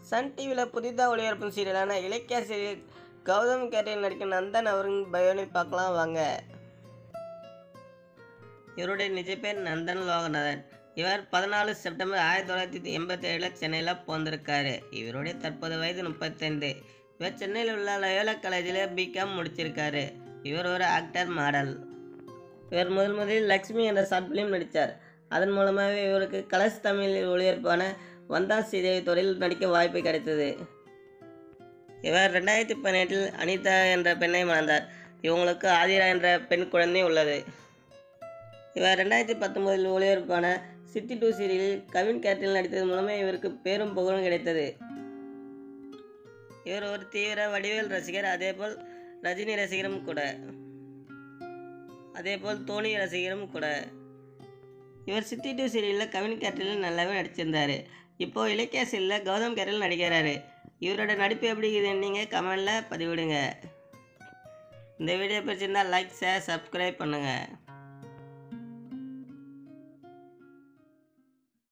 Sun டிவியில் புதிதாக ஒளிபரப்பும் சீரியலான இலக்கிய சீரியல் கௌதம் கேட்டையில் நடிக்கும் நந்தன் அவரின் பயோனி பார்க்கலாம் வாங்க இவருடைய நிஜ பேர் நந்தன் லோகநாதன் இவர் பதினாலு செப்டம்பர் ஆயிரத்தி தொள்ளாயிரத்தி எண்பத்தி ஏழில் சென்னையில் பிறந்திருக்காரு இவருடைய தற்போது வயது முப்பத்தைந்து இவர் சென்னையில் உள்ள லயோலா காலேஜில் பிகாம் முடிச்சிருக்காரு இவர் ஒரு ஆக்டர் மாடல் இவர் முதல் முதலில் லக்ஷ்மி என்ற ஷார்ட் ஃபிலிம் நடித்தார் அதன் மூலமாகவே இவருக்கு கலர்ஸ் தமிழில் ஒளிபரப்பான வந்தா ஸ்ரீதேவி தொடரில் நடிக்க வாய்ப்பு கிடைத்தது இவர் ரெண்டாயிரத்தி பதினெட்டில் அனிதா என்ற பெண்ணை மணந்தார் இவங்களுக்கு ஆதிரா என்ற பெண் குழந்தை உள்ளது இவர் ரெண்டாயிரத்தி பத்தொன்பதில் ஒளிபரப்பான சித்தி டூ சீரியலில் கவின் கேட்டில் நடித்தது மூலமே இவருக்கு பேரும் புகழும் கிடைத்தது இவர் ஒரு தீவிர வடிவேல் ரசிகர் அதேபோல் ரஜினி ரசிகரும் கூட அதேபோல் தோனி ரசிகரும் கூட இவர் சித்தி டூ சீரியலில் கவின் கேட்டலில் நல்லாவே நடிச்சிருந்தார் இப்போது இலக்கிய சீரியலில் கௌதம் கேட்டல் நடிக்கிறாரு இவரோட நடிப்பு எப்படி இருக்குதுன்னு நீங்கள் கமெண்டில் பதிவிடுங்க இந்த வீடியோ பிடிச்சிருந்தால் லைக் ஷேர் சப்ஸ்கிரைப் பண்ணுங்கள்